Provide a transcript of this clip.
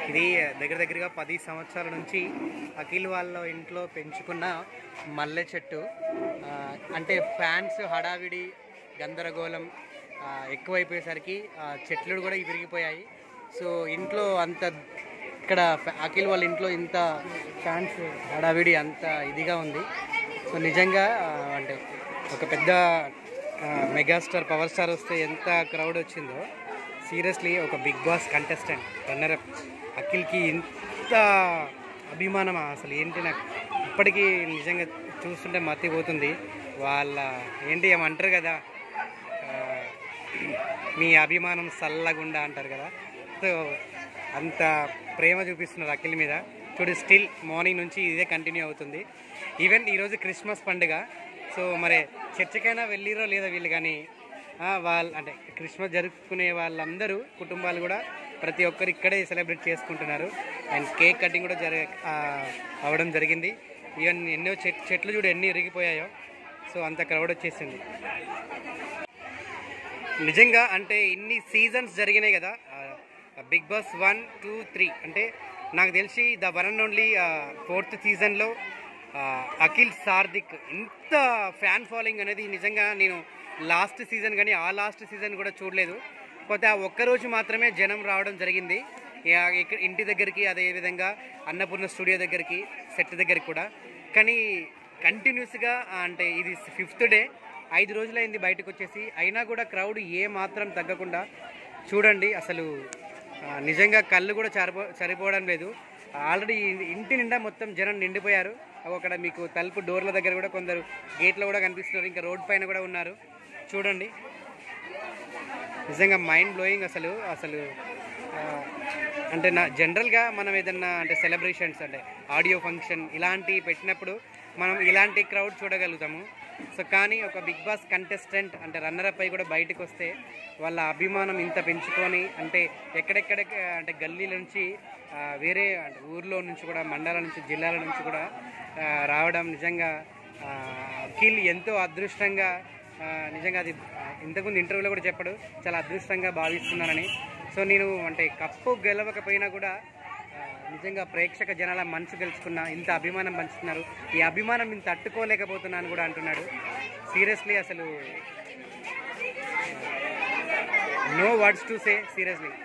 ఇది దగ్గర దగ్గరగా పది సంవత్సరాల నుంచి అఖిల్ వాళ్ళ ఇంట్లో పెంచుకున్న మల్లె చెట్టు ఆ, అంటే ఫ్యాన్స్ హడావిడి గందరగోళం ఆ, ఎక్కువైపోయేసరికి ఆ, చెట్లు కూడా విరిగిపోయాయి సో ఇంట్లో అంత ఇక్కడ ఫ- అఖిల్ వాళ్ళ ఇంట్లో ఇంత ఫ్యాన్స్ హడావిడి అంత ఇదిగా ఉంది సో నిజంగా ఆ, అంటే ఒక పెద్ద ఆ, మెగాస్టార్ పవర్ స్టార్ వస్తే ఎంత క్రౌడ్ వచ్చిందో సీరియస్లీ ఒక బిగ్ బాస్ కంటెస్టెంట్ రన్నర్ అఖిల్కి ఇంత అభిమానమా అసలు ఏంటి నాకు ఇప్పటికీ నిజంగా చూస్తుంటే మతిపోతుంది వాళ్ళ ఏంటి ఏమంటారు కదా ఆ, మీ అభిమానం సల్లగుండా అంటారు కదా సో అంత ప్రేమ చూపిస్తున్నారు అఖిల్ మీద చూడు స్టిల్ మార్నింగ్ నుంచి ఇదే కంటిన్యూ అవుతుంది ఈవెన్ ఈరోజు క్రిస్మస్ పండుగ సో మరి చర్చకైనా వెళ్ళిరో లేదో వీళ్ళు కానీ వాళ్ళు అంటే క్రిస్మస్ జరుపుకునే వాళ్ళందరూ కుటుంబాలు కూడా ప్రతి ఒక్కరు ఇక్కడే సెలబ్రేట్ చేసుకుంటున్నారు అండ్ కేక్ కటింగ్ కూడా జరి ఆ, అవ్వడం జరిగింది ఈవెన్ ఎన్నో చెట్ చెట్లు చూడు ఎన్ని ఇరిగిపోయాయో సో అంత క్రౌడ్ వచ్చేసింది నిజంగా అంటే ఇన్ని సీజన్స్ జరిగినాయి కదా Bigg Boss one two three అంటే నాకు తెలిసి the one and only fourth సీజన్లో అఖిల్ సార్దిక్ ఇంత ఫ్యాన్ ఫాలోయింగ్ అనేది నిజంగా నేను లాస్ట్ సీజన్ కానీ ఆ లాస్ట్ సీజన్ కూడా చూడలేదు కాకపోతే ఆ ఒక్కరోజు మాత్రమే జనం రావడం జరిగింది ఇక ఇక్కడ ఇంటి దగ్గరికి అదేవిధంగా అన్నపూర్ణ స్టూడియో దగ్గరికి సెట్ దగ్గరికి కూడా కానీ కంటిన్యూస్గా అంటే ఇది ఫిఫ్త్ డే ఐదు రోజులైంది బయటకు వచ్చేసి అయినా కూడా క్రౌడ్ ఏ మాత్రం తగ్గకుండా చూడండి అసలు ఆ, నిజంగా కళ్ళు కూడా సరిపో సరిపోవడం లేదు ఆల్రెడీ ఇంటి నిండా మొత్తం జనం నిండిపోయారు అక్కడ మీకు తలుపు డోర్ల దగ్గర కూడా కొందరు గేట్లో కూడా కనిపిస్తున్నారు ఇంకా రోడ్ పైన కూడా ఉన్నారు చూడండి నిజంగా మైండ్ బ్లోయింగ్ అసలు అసలు ఆ, అంటే నా జనరల్గా మనం ఏదన్నా అంటే సెలబ్రేషన్స్ అంటే ఆడియో ఫంక్షన్ ఇలాంటివి పెట్టినప్పుడు మనం ఇలాంటి క్రౌడ్ చూడగలుగుతాము సో కానీ ఒక బిగ్ బాస్ కంటెస్టెంట్ అంటే రన్నర్ అప్ అయి కూడా బయటకు వస్తే వాళ్ళ అభిమానం ఇంత పెంచుకొని అంటే ఎక్కడెక్కడ అంటే గల్లీల నుంచి ఆ, వేరే అంటే ఊర్లో నుంచి కూడా మండలాల నుంచి జిల్లాల నుంచి కూడా ఆ, రావడం నిజంగా ఆ, అఖిల్ ఎంతో అదృష్టంగా ఆ, నిజంగా అది ఆ, ఇంతకుముందు ఇంటర్వ్యూలో కూడా చెప్పాడు చాలా అదృష్టంగా భావిస్తున్నానని సో నేను అంటే కప్పు గెలవకపోయినా కూడా ఆ, నిజంగా ప్రేక్షక జనాల మనసు గెలుచుకున్న ఇంత అభిమానం పంచుతున్నారు ఈ అభిమానం ఇంత తట్టుకోలేకపోతున్నాను కూడా అంటున్నాడు సీరియస్లీ అసలు no words to say seriously